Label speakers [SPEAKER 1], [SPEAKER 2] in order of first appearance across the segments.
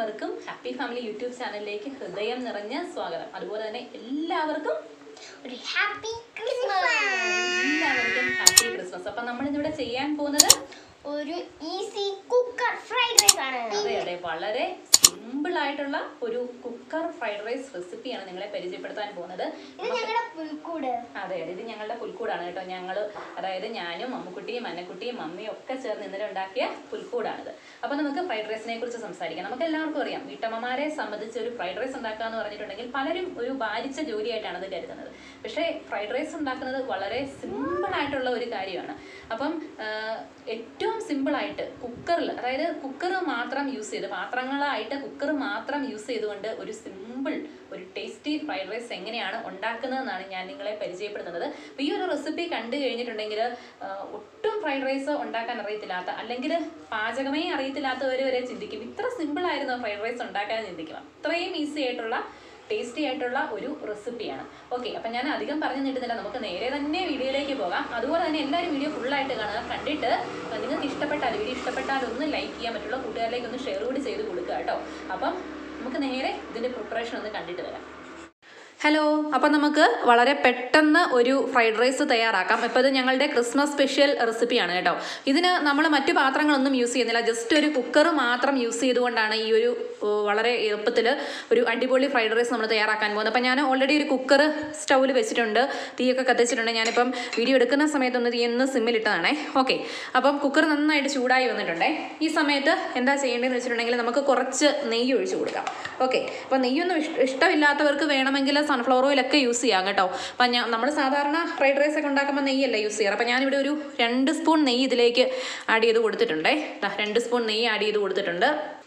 [SPEAKER 1] എല്ലാവർക്കും happy family YouTube ചാനലിലേക്ക് ഹൃദയം നിറഞ്ഞ സ്വാഗതം അതുപോലെ തന്നെ എല്ലാവർക്കും
[SPEAKER 2] ഒരു ഹാപ്പി ക്രിസ്മസ്
[SPEAKER 1] എല്ലാവർക്കും ഹാപ്പി ക്രിസ്മസ് അപ്പം നമ്മൾ ഇന്നിവിടെ ചെയ്യാൻ പോകുന്നത്
[SPEAKER 2] ഒരു ഈസി കുക്കർ ഫ്രൈഡ് റൈസ് ആണ്
[SPEAKER 1] അതെ അതെ വളരെ സിമ്പിൾ ആയിട്ടുള്ള ഒരു കുക്കർ ഫ്രൈഡ് റൈസ് റെസിപ്പിയാണ് നിങ്ങളെ പരിചയപ്പെടുത്താൻ പോകുന്നത്
[SPEAKER 2] ഇത് ഞങ്ങളുടെ പുൽക്കൂട്
[SPEAKER 1] അതെ അതെ ഇത് ഞങ്ങളുടെ പുൽക്കൂടാണ് കേട്ടോ ഞങ്ങൾ അതായത് ഞാനും അമ്മുക്കുട്ടിയും അന്നക്കുട്ടിയും മമ്മിയും ഒക്കെ ചേർന്ന് ഇന്നലെ ഉണ്ടാക്കിയ പുൽക്കൂടാണിത് അപ്പോൾ നമുക്ക് ഫ്രൈഡ് റൈസിനെ കുറിച്ച് സംസാരിക്കാം നമുക്ക് എല്ലാവർക്കും അറിയാം വീട്ടമ്മമാരെ സംബന്ധിച്ച് ഒരു ഫ്രൈഡ് റൈസ് ഉണ്ടാക്കുക എന്ന് പറഞ്ഞിട്ടുണ്ടെങ്കിൽ പലരും ഒരു ഭാരിച്ച ജോലിയായിട്ടാണ് അത് കരുതുന്നത് പക്ഷേ ഫ്രൈഡ് റൈസ് ഉണ്ടാക്കുന്നത് വളരെ സിമ്പിൾ ആയിട്ടുള്ള ഒരു കാര്യമാണ് അപ്പം ആ, ഏറ്റവും സിമ്പിൾ ആയിട്ട് കുക്കറിൽ അതായത് കുക്കർ മാത്രം യൂസ് ചെയ്ത് പാത്രങ്ങളായിട്ട് കുക്കർ മാത്രം യൂസ് ചെയ്തുകൊണ്ട് ഒരു സിമ്പിൾ ഒരു ടേസ്റ്റി ഫ്രൈഡ് റൈസ് എങ്ങനെയാണ് ഉണ്ടാക്കുന്നതെന്നാണ് ഞാൻ നിങ്ങളെ പരിചയപ്പെടുത്തുന്നത് അപ്പോൾ ഈ ഒരു റെസിപ്പി കണ്ടു കഴിഞ്ഞിട്ടുണ്ടെങ്കിൽ ആ, ഒട്ടും ഫ്രൈഡ് റൈസ് ഉണ്ടാക്കാൻ അറിയത്തില്ലാത്ത അല്ലെങ്കിൽ പാചകമേ അറിയത്തില്ലാത്തവർ വരെ ചിന്തിക്കും ഇത്ര സിമ്പിൾ ആയിരുന്നു ഫ്രൈഡ് റൈസ് ഉണ്ടാക്കാൻ ചിന്തിക്കും അത്രയും ഈസി ആയിട്ടുള്ള ടേസ്റ്റി ആയിട്ടുള്ള ഒരു റെസിപ്പിയാണ് ഓക്കെ അപ്പം ഞാൻ അധികം പറഞ്ഞു നീട്ടുന്നില്ല നമുക്ക് നേരെ തന്നെ വീഡിയോയിലേക്ക് പോകാം അതുപോലെ തന്നെ എല്ലാവരും വീഡിയോ ഫുള്ളായിട്ട് കാണുക കണ്ടിട്ട് നിങ്ങൾക്ക് ഇഷ്ടപ്പെട്ടാൽ വീഡിയോ ഇഷ്ടപ്പെട്ടാൽ ഒന്ന് ലൈക്ക് ചെയ്യാൻ പറ്റുള്ള കൂട്ടുകാരിലേക്ക് ഒന്ന് ഷെയർ കൂടി ചെയ്ത് കൊടുക്കുക കേട്ടോ അപ്പം നമുക്ക് നേരെ ഇതിൻ്റെ പ്രിപ്പറേഷൻ ഒന്ന് കണ്ടിട്ട് വരാം ഹലോ അപ്പം നമുക്ക് വളരെ പെട്ടെന്ന് ഒരു ഫ്രൈഡ് റൈസ് തയ്യാറാക്കാം ഇപ്പോൾ ഇത് ഞങ്ങളുടെ ക്രിസ്മസ് സ്പെഷ്യൽ റെസിപ്പിയാണ് കേട്ടോ ഇതിന് നമ്മൾ മറ്റു പാത്രങ്ങളൊന്നും യൂസ് ചെയ്യുന്നില്ല ജസ്റ്റ് ഒരു കുക്കർ മാത്രം യൂസ് ചെയ്തുകൊണ്ടാണ് ഈ ഒരു ഓ, വളരെ എളുപ്പത്തിൽ ഒരു അടിപൊളി ഫ്രൈഡ് റൈസ് നമ്മൾ തയ്യാറാക്കാൻ പോകുന്നത് അപ്പം ഞാൻ ഓൾറെഡി ഒരു കുക്കർ സ്റ്റൗവിൽ വെച്ചിട്ടുണ്ട് തീയൊക്കെ കത്തിച്ചിട്ടുണ്ട് ഞാനിപ്പം വീഡിയോ എടുക്കുന്ന സമയത്തൊന്ന് തീ ഒന്ന് സിമ്മിലിട്ടതാണേ ഓക്കെ അപ്പം കുക്കർ നന്നായിട്ട് ചൂടായി വന്നിട്ടുണ്ടേ ഈ സമയത്ത് എന്താ ചെയ്യേണ്ടതെന്ന് വെച്ചിട്ടുണ്ടെങ്കിൽ നമുക്ക് കുറച്ച് നെയ്യ് ഒഴിച്ചു കൊടുക്കാം ഓക്കെ അപ്പം നെയ്യൊന്നും ഇഷ്ട ഇഷ്ടമില്ലാത്തവർക്ക് വേണമെങ്കിൽ സൺഫ്ലവർ ഓയിലൊക്കെ യൂസ് ചെയ്യാം കേട്ടോ അപ്പം ഞാൻ നമ്മൾ സാധാരണ ഫ്രൈഡ് റൈസ് ഒക്കെ ഉണ്ടാക്കുമ്പോൾ നെയ്യല്ല യൂസ് ചെയ്യാറ് അപ്പം ഞാനിവിടെ ഒരു രണ്ട് സ്പൂൺ നെയ്യ് ഇതിലേക്ക് ആഡ് ചെയ്ത് കൊടുത്തിട്ടുണ്ടേ ദാ രണ്ട് സ്പൂൺ നെയ്യ് ആഡ് ചെയ്ത് കൊടുത്തിട്ടുണ്ട്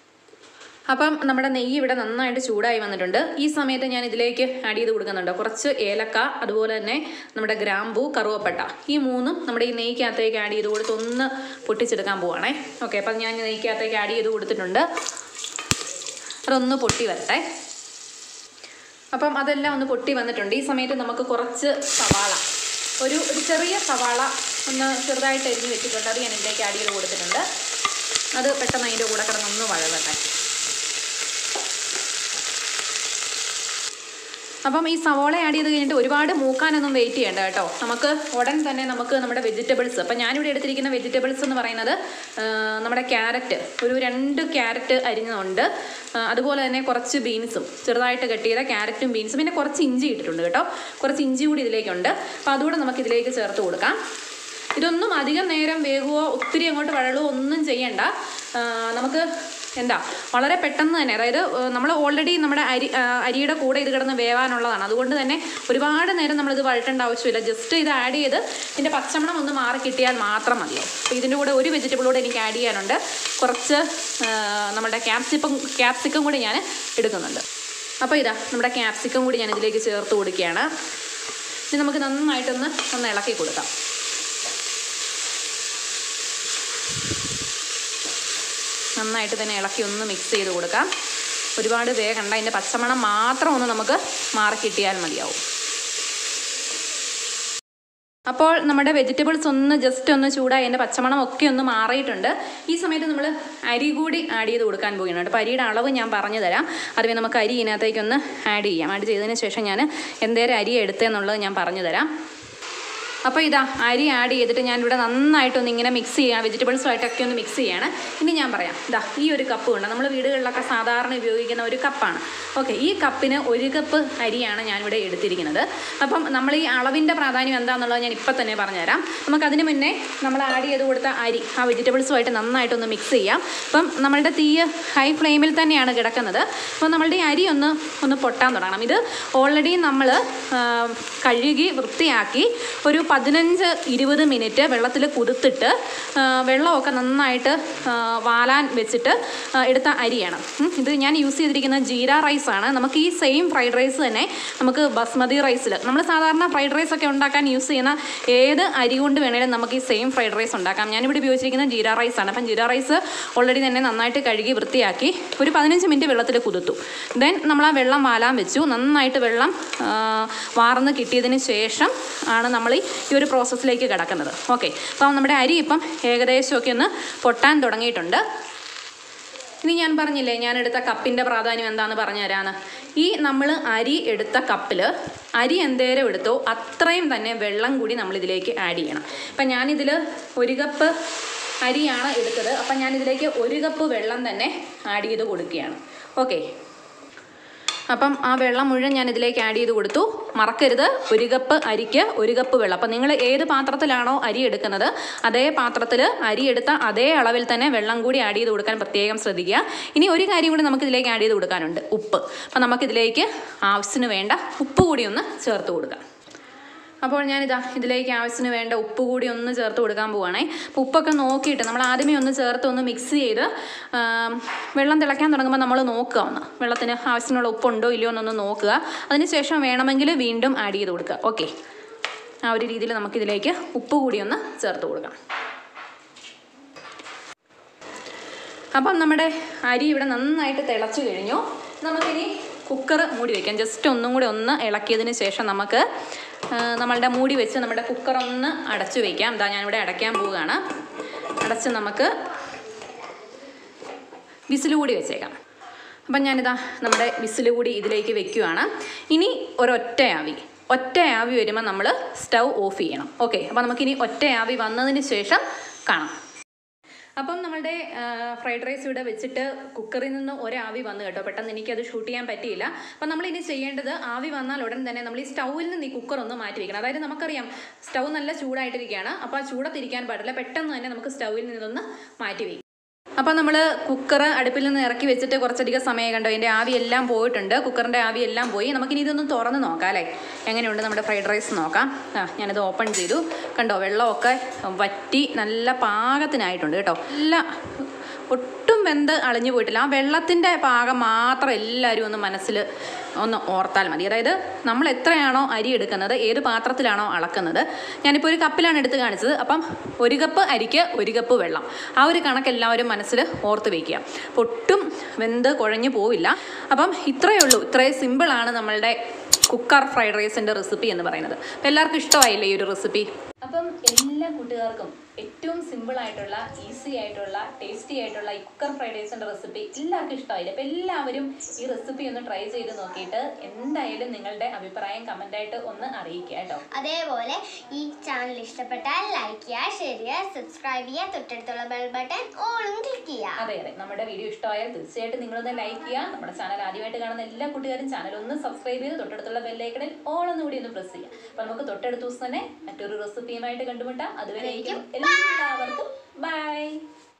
[SPEAKER 1] അപ്പം നമ്മുടെ നെയ്യ് ഇവിടെ നന്നായിട്ട് ചൂടായി വന്നിട്ടുണ്ട് ഈ സമയത്ത് ഞാൻ ഇതിലേക്ക് ആഡ് ചെയ്ത് കൊടുക്കുന്നുണ്ട് കുറച്ച് ഏലക്ക അതുപോലെ തന്നെ നമ്മുടെ ഗ്രാമ്പൂ കറുവപ്പട്ട ഈ മൂന്നും നമ്മുടെ ഈ നെയ്ക്കകത്തേക്ക് ആഡ് ചെയ്ത് കൊടുത്ത് ഒന്ന് പൊട്ടിച്ചെടുക്കാൻ പോവാണേ ഓക്കെ അപ്പം ഞാൻ നെയ്ക്കകത്തേക്ക് ആഡ് ചെയ്ത് കൊടുത്തിട്ടുണ്ട് അതൊന്ന് പൊട്ടി വരട്ടെ അപ്പം അതെല്ലാം ഒന്ന് പൊട്ടി വന്നിട്ടുണ്ട് ഈ സമയത്ത് നമുക്ക് കുറച്ച് സവാള ഒരു ഒരു ചെറിയ സവാള ഒന്ന് ചെറുതായിട്ട് എരിഞ്ഞ് വെച്ചിട്ടുണ്ട് അത് ഞാൻ ഇതിലേക്ക് ആഡ് ചെയ്ത് കൊടുത്തിട്ടുണ്ട് അത് പെട്ടെന്ന് അതിൻ്റെ കൂടെ കിടന്നൊന്ന് വഴവട്ടെ അപ്പം ഈ സവോള ആഡ് ചെയ്ത് കഴിഞ്ഞിട്ട് ഒരുപാട് മൂക്കാനൊന്നും വെയിറ്റ് ചെയ്യേണ്ട കേട്ടോ നമുക്ക് ഉടൻ തന്നെ നമുക്ക് നമ്മുടെ വെജിറ്റബിൾസ് അപ്പം ഞാനിവിടെ എടുത്തിരിക്കുന്ന വെജിറ്റബിൾസ് എന്ന് പറയുന്നത് ആ, നമ്മുടെ ക്യാരറ്റ് ഒരു രണ്ട് ക്യാരറ്റ് അരിഞ്ഞതുണ്ട് ആ, അതുപോലെ തന്നെ കുറച്ച് ബീൻസും ചെറുതായിട്ട് കട്ട് ചെയ്ത ക്യാരറ്റും ബീൻസും പിന്നെ കുറച്ച് ഇഞ്ചി ഇട്ടിട്ടുണ്ട് കേട്ടോ കുറച്ച് ഇഞ്ചി കൂടി ഇതിലേക്കുണ്ട് അപ്പോൾ അതുകൂടെ നമുക്ക് ഇതിലേക്ക് ചേർത്ത് കൊടുക്കാം ഇതൊന്നും അധികം നേരം വേകുവോ ഒത്തിരി അങ്ങോട്ട് വഴളുവോ ഒന്നും ചെയ്യണ്ട ആ, നമുക്ക് എന്താ വളരെ പെട്ടെന്ന് തന്നെ അതായത് നമ്മൾ ഓൾറെഡി നമ്മുടെ അരി ആ, അരിയുടെ കൂടെ ഇത് കിടന്ന് വേവാനുള്ളതാണ് അതുകൊണ്ട് തന്നെ ഒരുപാട് നേരം നമ്മളിത് വഴറ്റേണ്ട ആവശ്യമില്ല ജസ്റ്റ് ഇത് ആഡ് ചെയ്ത് ഇതിൻ്റെ പച്ചമണം ഒന്ന് മാറി കിട്ടിയാൽ മാത്രം മതിയോ അപ്പോൾ ഇതിൻ്റെ കൂടെ ഒരു വെജിറ്റബിൾ കൂടെ എനിക്ക് ആഡ് ചെയ്യാനുണ്ട് കുറച്ച് ആ, നമ്മുടെ ക്യാപ്സിക്കം ക്യാപ്സിക്കം കൂടി ഞാൻ എടുക്കുന്നുണ്ട് അപ്പോൾ ഇതാ നമ്മുടെ ക്യാപ്സിക്കം കൂടി ഞാൻ ഇതിലേക്ക് ചേർത്ത് കൊടുക്കുകയാണ് ഇനി നമുക്ക് നന്നായിട്ടൊന്ന് ഒന്ന് ഇളക്കി കൊടുക്കാം നന്നായിട്ട് തന്നെ ഇളക്കി ഒന്ന് മിക്സ് ചെയ്ത് കൊടുക്കാം ഒരുപാട് വേഗണ്ട അതിൻ്റെ പച്ചമണം മാത്രം ഒന്ന് നമുക്ക് മാറി കിട്ടിയാൽ മതിയാവും അപ്പോൾ നമ്മുടെ വെജിറ്റബിൾസ് ഒന്ന് ജസ്റ്റ് ഒന്ന് ചൂടായി അതിൻ്റെ പച്ചമണം ഒക്കെ ഒന്ന് മാറിയിട്ടുണ്ട് ഈ സമയത്ത് നമ്മൾ അരി കൂടി ആഡ് ചെയ്ത് കൊടുക്കാൻ പോകുന്നുണ്ട് അപ്പോൾ അരിയുടെ അളവ് ഞാൻ പറഞ്ഞു തരാം അതുവരെ നമുക്ക് അരി ഇതിനകത്തേക്കൊന്ന് ആഡ് ചെയ്യാം ആഡ് ചെയ്തതിന് ശേഷം ഞാൻ എന്തേരം അരി എടുത്തതെന്നുള്ളത് ഞാൻ പറഞ്ഞു തരാം അപ്പോൾ ഇതാ അരി ആഡ് ചെയ്തിട്ട് ഞാൻ ഇവിടെ നന്നായിട്ടൊന്ന് ഇങ്ങനെ മിക്സ് ചെയ്യാം വെജിറ്റബിൾസുമായിട്ടൊക്കെ ഒന്ന് മിക്സ് ചെയ്യാണ് ഇനി ഞാൻ പറയാം ഇതാ ഈ ഒരു കപ്പ് ഉണ്ട് നമ്മൾ വീടുകളിലൊക്കെ സാധാരണ ഉപയോഗിക്കുന്ന ഒരു കപ്പാണ് ഓക്കെ ഈ കപ്പിന് ഒരു കപ്പ് അരിയാണ് ഞാനിവിടെ എടുത്തിരിക്കുന്നത് അപ്പം നമ്മൾ ഈ അളവിൻ്റെ പ്രാധാന്യം എന്താണെന്നുള്ളത് ഞാൻ ഇപ്പം തന്നെ പറഞ്ഞുതരാം നമുക്കതിന് മുന്നേ നമ്മൾ ആഡ് ചെയ്ത് കൊടുത്ത അരി ആ വെജിറ്റബിൾസുമായിട്ട് നന്നായിട്ടൊന്ന് മിക്സ് ചെയ്യാം അപ്പം നമ്മളുടെ തീ ഹൈ ഫ്ലെയിമിൽ തന്നെയാണ് കിടക്കുന്നത് അപ്പോൾ നമ്മളുടെ ഈ അരി ഒന്ന് ഒന്ന് പൊട്ടാൻ തുടങ്ങണം ഇത് ഓൾറെഡി നമ്മൾ കഴുകി വൃത്തിയാക്കി ഒരു പതിനഞ്ച് ഇരുപത് മിനിറ്റ് വെള്ളത്തിൽ കുതിർത്തിട്ട് ആ, വെള്ളമൊക്കെ നന്നായിട്ട് ആ, വാലാൻ വെച്ചിട്ട് ആ, എടുത്ത അരിയാണ് ഉം, ഇത് ഞാൻ യൂസ് ചെയ്തിരിക്കുന്നത് ജീര റൈസ് ആണ് നമുക്ക് ഈ സെയിം ഫ്രൈഡ് റൈസ് തന്നെ നമുക്ക് ബസ്മതി റൈസിൽ നമ്മൾ സാധാരണ ഫ്രൈഡ് റൈസ് ഒക്കെ ഉണ്ടാക്കാൻ യൂസ് ചെയ്യുന്ന ഏത് അരി കൊണ്ട് വേണേലും നമുക്ക് ഈ സെയിം ഫ്രൈഡ് റൈസ് ഉണ്ടാക്കാം ഞാനിവിടെ ഉപയോഗിച്ചിരിക്കുന്നത് ജീര റൈസ് ആണ് അപ്പം ജീര റൈസ് ഓൾറെഡി തന്നെ നന്നായിട്ട് കഴുകി വൃത്തിയാക്കി ഒരു പതിനഞ്ച് മിനിറ്റ് വെള്ളത്തിൽ കുതിർത്തു ദെൻ നമ്മൾ ആ വെള്ളം വാലാൻ വെച്ചു നന്നായിട്ട് വെള്ളം ആ, വാർന്ന് കിട്ടിയതിന് ശേഷം ആണ് നമ്മൾ ഈ ഈ ഒരു പ്രോസസ്സിലേക്ക് കിടക്കുന്നത് ഓക്കെ അപ്പം നമ്മുടെ അരി ഇപ്പം ഏകദേശമൊക്കെ ഒന്ന് പൊട്ടാൻ തുടങ്ങിയിട്ടുണ്ട് ഇനി ഞാൻ പറഞ്ഞില്ലേ ഞാൻ എടുത്ത കപ്പിൻ്റെ പ്രാധാന്യം എന്താണെന്ന് പറഞ്ഞു തരാമെന്ന് ഈ നമ്മൾ അരി എടുത്ത കപ്പിൽ അരി എന്തേരം എടുത്തോ അത്രയും തന്നെ വെള്ളം കൂടി നമ്മൾ ഇതിലേക്ക് ആഡ് ചെയ്യണം അപ്പം ഞാനിതിൽ ഒരു കപ്പ് അരിയാണ് എടുത്തത് അപ്പം ഞാനിതിലേക്ക് ഒരു കപ്പ് വെള്ളം തന്നെ ആഡ് ചെയ്ത് കൊടുക്കുകയാണ് ഓക്കെ അപ്പം ആ വെള്ളം മുഴുവൻ ഞാൻ ഇതിലേക്ക് ആഡ് ചെയ്ത് കൊടുത്തു മറക്കരുത് ഒരു കപ്പ് അരിക്ക് ഒരു കപ്പ് വെള്ളം അപ്പം നിങ്ങൾ ഏത് പാത്രത്തിലാണോ അരി എടുക്കുന്നത് അതേ പാത്രത്തിൽ അരി എടുത്ത അതേ അളവിൽ തന്നെ വെള്ളം കൂടി ആഡ് ചെയ്ത് കൊടുക്കാൻ പ്രത്യേകം ശ്രദ്ധിക്കുക ഇനി ഒരു കാര്യം കൂടി നമുക്ക് ഇതിലേക്ക് ആഡ് ചെയ്ത് കൊടുക്കാനുണ്ട് ഉപ്പ് അപ്പം നമുക്കിതിലേക്ക് ആവശ്യത്തിന് വേണ്ട ഉപ്പ് കൂടി ഒന്ന് ചേർത്ത് കൊടുക്കാം അപ്പോൾ ഞാനിതാ ഇതിലേക്ക് ആവശ്യത്തിന് വേണ്ട ഉപ്പ് കൂടി ഒന്ന് ചേർത്ത് കൊടുക്കാൻ പോവുകയാണേ അപ്പോൾ ഉപ്പൊക്കെ നോക്കിയിട്ട് നമ്മൾ ആദ്യമേ ഒന്ന് ചേർത്ത് ഒന്ന് മിക്സ് ചെയ്ത് ആം, വെള്ളം തിളയ്ക്കാൻ തുടങ്ങുമ്പോൾ നമ്മൾ നോക്കുക ഒന്ന് വെള്ളത്തിന് ആവശ്യത്തിനുള്ള ഉപ്പുണ്ടോ ഇല്ലയോ എന്നൊന്ന് നോക്കുക അതിനുശേഷം വേണമെങ്കിൽ വീണ്ടും ആഡ് ചെയ്ത് കൊടുക്കുക ഓക്കെ ആ ഒരു രീതിയിൽ നമുക്കിതിലേക്ക് ഉപ്പ് കൂടി ഒന്ന് ചേർത്ത് കൊടുക്കാം അപ്പം നമ്മുടെ അരി ഇവിടെ നന്നായിട്ട് തിളച്ച് കഴിഞ്ഞു നമുക്കിനി കുക്കർ മൂടി വയ്ക്കാം ജസ്റ്റ് ഒന്നും കൂടി ഒന്ന് ഇളക്കിയതിന് ശേഷം നമുക്ക് ആ, നമ്മളുടെ മൂടി വെച്ച് നമ്മുടെ കുക്കർ ഒന്ന് അടച്ചു വയ്ക്കാം ഇതാ ഞാനിവിടെ അടയ്ക്കാൻ പോവുകയാണ് അടച്ച് നമുക്ക് വിസിൽ കൂടി വെച്ചേക്കാം അപ്പം ഞാനിതാ നമ്മുടെ വിസിൽ കൂടി ഇതിലേക്ക് വെക്കുകയാണ് ഇനി ഒരൊറ്റ ആവി ഒറ്റ ആവി വരുമ്പോൾ നമ്മൾ സ്റ്റൗ ഓഫ് ചെയ്യണം ഓക്കെ അപ്പോൾ നമുക്കിനി ഒറ്റ ആവി വന്നതിന് ശേഷം കാണാം അപ്പം നമ്മളുടെ ഫ്രൈഡ് റൈസ് ഇവിടെ വെച്ചിട്ട് കുക്കറിൽ നിന്ന് ഒരാവി വന്നു കേട്ടോ പെട്ടെന്ന് എനിക്കത് ഷൂട്ട് ചെയ്യാൻ പറ്റിയില്ല അപ്പം നമ്മൾ ഇനി ചെയ്യേണ്ടത് ആവി വന്നാൽ ഉടൻ തന്നെ നമ്മൾ ഈ സ്റ്റൗവിൽ നിന്ന് ഈ കുക്കർ ഒന്ന് മാറ്റി വെക്കണം അതായത് നമുക്കറിയാം സ്റ്റൗ നല്ല ചൂടായിട്ടിരിക്കുകയാണ് അപ്പോൾ ആ ചൂടത്തിരിക്കാൻ പാടില്ല പെട്ടെന്ന് തന്നെ നമുക്ക് സ്റ്റൗവിൽ നിന്നൊന്ന് മാറ്റി വയ്ക്കാം അപ്പോൾ നമ്മൾ കുക്കർ അടുപ്പിൽ നിന്ന് ഇറക്കി വെച്ചിട്ട് കുറച്ചധികം സമയം കണ്ടോ അതിൻ്റെ ആവി എല്ലാം പോയിട്ടുണ്ട് കുക്കറിൻ്റെ ആവി എല്ലാം പോയി നമുക്കിനി ഇതൊന്ന് തുറന്ന് നോക്കാം അല്ലേ എങ്ങനെയുണ്ട് നമ്മുടെ ഫ്രൈഡ് റൈസ് നോക്കാം ആ ഞാനിത് ഓപ്പൺ ചെയ്തു കണ്ടോ വെള്ളമൊക്കെ വറ്റി നല്ല പാകത്തിനായിട്ടുണ്ട് കേട്ടോ നല്ല ഒട്ടും വെന്ത് അളിഞ്ഞു പോയിട്ടില്ല ആ വെള്ളത്തിൻ്റെ പാകം മാത്രം എല്ലാവരും ഒന്ന് മനസ്സിൽ ഒന്ന് ഓർത്താൽ മതി അതായത് നമ്മൾ എത്രയാണോ അരി എടുക്കുന്നത് ഏത് പാത്രത്തിലാണോ അളക്കുന്നത് ഞാനിപ്പോൾ ഒരു കപ്പിലാണ് എടുത്ത് കാണിച്ചത് അപ്പം ഒരു കപ്പ് അരിക്ക് ഒരു കപ്പ് വെള്ളം ആ ഒരു കണക്ക് എല്ലാവരും മനസ്സിൽ ഓർത്ത് വയ്ക്കുക അപ്പോൾ ഒട്ടും വെന്ത് കുഴഞ്ഞു പോവില്ല അപ്പം ഇത്രയേ ഉള്ളൂ ഇത്രയും സിമ്പിളാണ് നമ്മളുടെ കുക്കർ ഫ്രൈഡ് റൈസിൻ്റെ റെസിപ്പി എന്ന് പറയുന്നത് അപ്പം എല്ലാവർക്കും ഇഷ്ടമായില്ലേ ഈ ഒരു റെസിപ്പി അപ്പം എല്ലാ കൂട്ടുകാർക്കും ഏറ്റവും സിമ്പിൾ ആയിട്ടുള്ള ഈസി ആയിട്ടുള്ള ടേസ്റ്റി ആയിട്ടുള്ള ഈ കുക്കർ ഫ്രൈഡ് റൈസിൻ്റെ റെസിപ്പി എല്ലാവർക്കും ഇഷ്ടമായില്ല അപ്പം എല്ലാവരും ഈ റെസിപ്പി ഒന്ന് ട്രൈ ചെയ്ത് നോക്കിയിട്ട് എന്തായാലും നിങ്ങളുടെ അഭിപ്രായം കമൻ്റായിട്ട് ഒന്ന് അറിയിക്കുക കേട്ടോ
[SPEAKER 2] അതേപോലെ ഈ ചാനൽ ഇഷ്ടപ്പെട്ടാൽ ലൈക്ക് ചെയ്യുക ഷെയർ ചെയ്യുക സബ്സ്ക്രൈബ് ചെയ്യുക തൊട്ടടുത്തുള്ള ബെൽ ബട്ടൺ ഓളും ക്ലിക്ക് ചെയ്യുക
[SPEAKER 1] അതെ അതെ നമ്മുടെ വീഡിയോ ഇഷ്ടമായാൽ തീർച്ചയായിട്ടും നിങ്ങളൊന്ന് ലൈക്ക് ചെയ്യുക നമ്മുടെ ചാനൽ ആദ്യമായിട്ട് കാണുന്ന എല്ലാ കൂട്ടുകാരും ചാനൽ ഒന്ന് സബ്സ്ക്രൈബ് ചെയ്ത് തൊട്ടടുത്തുള്ള ബെല്ലൈക്കണിൽ ഓൾ എന്ന് കൂടി ഒന്ന് പ്രസ് ചെയ്യുക അപ്പോൾ നമുക്ക് തൊട്ടടുത്ത ദിവസം തന്നെ മറ്റൊരു റെസിപ്പിയുമായിട്ട് കണ്ടുമുട്ടാം അതുവരേക്കും എല്ലാവർക്കും ബൈ